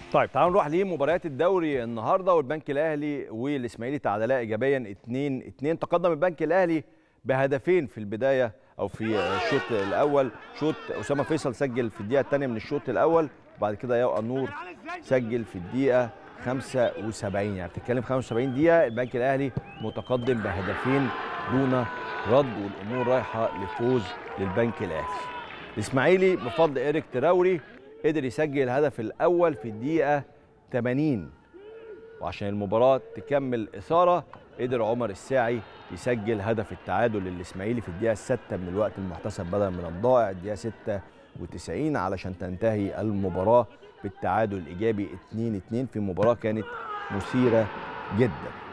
طيب تعالوا نروح لمباريات الدوري النهارده والبنك الاهلي والاسماعيلي تعادلا ايجابيا 2 2 تقدم البنك الاهلي بهدفين في البدايه او في الشوط الاول شوط اسامه فيصل سجل في الدقيقه الثانيه من الشوط الاول وبعد كده يا النور سجل في الدقيقه 75 يعني بتتكلم 75 دقيقه البنك الاهلي متقدم بهدفين دون رد والامور رايحه لفوز للبنك الاهلي الاسماعيلي بفضل ايريك تراوري قدر يسجل الهدف الاول في الدقيقه 80 وعشان المباراه تكمل اثاره قدر عمر الساعي يسجل هدف التعادل للاسماعيلي في الدقيقه السادسه من الوقت المحتسب بدلا من الضائع الدقيقه 96 علشان تنتهي المباراه بالتعادل الايجابي 2 2 في مباراه كانت مثيره جدا